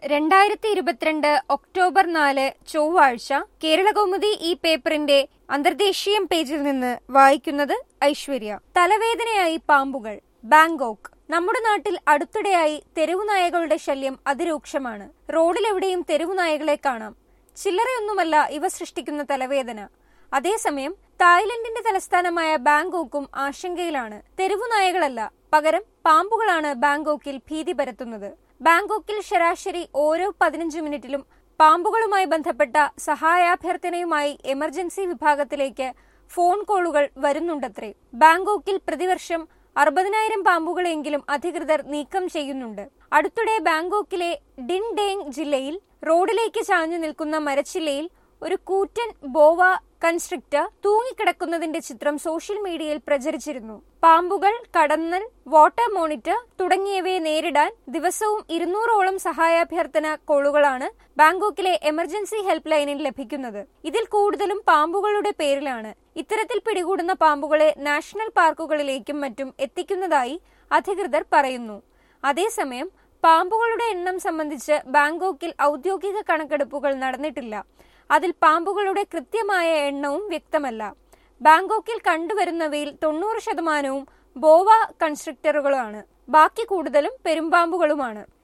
രണ്ടായിരത്തി ഇരുപത്തിരണ്ട് ഒക്ടോബർ നാല് ചൊവ്വാഴ്ച കേരളകൗമുദി ഈ പേപ്പറിന്റെ അന്തർദേശീയം പേജിൽ നിന്ന് വായിക്കുന്നത് ഐശ്വര്യ തലവേദനയായി പാമ്പുകൾ ബാങ്കോക്ക് നമ്മുടെ നാട്ടിൽ അടുത്തിടെയായി തെരുവുനായകളുടെ ശല്യം അതിരൂക്ഷമാണ് റോഡിലെവിടെയും തെരുവുനായകളെ കാണാം ചില്ലറയൊന്നുമല്ല ഇവ സൃഷ്ടിക്കുന്ന തലവേദന അതേസമയം തായ്ലൻഡിന്റെ തലസ്ഥാനമായ ബാങ്കോക്കും ആശങ്കയിലാണ് തെരുവുനായകളല്ല പകരം പാമ്പുകളാണ് ബാങ്കോക്കിൽ ഭീതി പരത്തുന്നത് ബാങ്കോക്കിൽ ശരാശരി ഓരോ പതിനഞ്ച് മിനിറ്റിലും പാമ്പുകളുമായി ബന്ധപ്പെട്ട സഹായാഭ്യർത്ഥനയുമായി എമർജൻസി വിഭാഗത്തിലേക്ക് ഫോൺ കോളുകൾ വരുന്നുണ്ടത്രേ ബാങ്കോക്കിൽ പ്രതിവർഷം അറുപതിനായിരം പാമ്പുകളെങ്കിലും അധികൃതർ നീക്കം ചെയ്യുന്നുണ്ട് അടുത്തിടെ ബാങ്കോക്കിലെ ഡിൻഡേങ് ജില്ലയിൽ റോഡിലേക്ക് ചാഞ്ഞു നിൽക്കുന്ന മരച്ചില്ലയിൽ ഒരു കൂറ്റൻ ബോവ കൺസ്ട്രിക്ടർ തൂങ്ങിക്കിടക്കുന്നതിന്റെ ചിത്രം സോഷ്യൽ മീഡിയയിൽ പ്രചരിച്ചിരുന്നു പാമ്പുകൾ കടന്നൽ വാട്ടർ മോണിറ്റർ തുടങ്ങിയവയെ നേരിടാൻ ദിവസവും ഇരുന്നൂറോളം സഹായാഭ്യർത്ഥന കോളുകളാണ് ബാങ്കോക്കിലെ എമർജൻസി ഹെൽപ്പ് ലൈനിൽ ലഭിക്കുന്നത് ഇതിൽ കൂടുതലും പാമ്പുകളുടെ പേരിലാണ് ഇത്തരത്തിൽ പിടികൂടുന്ന പാമ്പുകളെ നാഷണൽ പാർക്കുകളിലേക്കും മറ്റും എത്തിക്കുന്നതായി അധികൃതർ പറയുന്നു അതേസമയം പാമ്പുകളുടെ എണ്ണം സംബന്ധിച്ച് ബാങ്കോക്കിൽ ഔദ്യോഗിക കണക്കെടുപ്പുകൾ നടന്നിട്ടില്ല അതിൽ പാമ്പുകളുടെ കൃത്യമായ എണ്ണവും വ്യക്തമല്ല ബാങ്കോക്കിൽ കണ്ടുവരുന്നവയിൽ തൊണ്ണൂറ് ശതമാനവും ബോവ കൺസ്ട്രക്ടറുകളാണ് ബാക്കി കൂടുതലും പെരുമ്പാമ്പുകളുമാണ്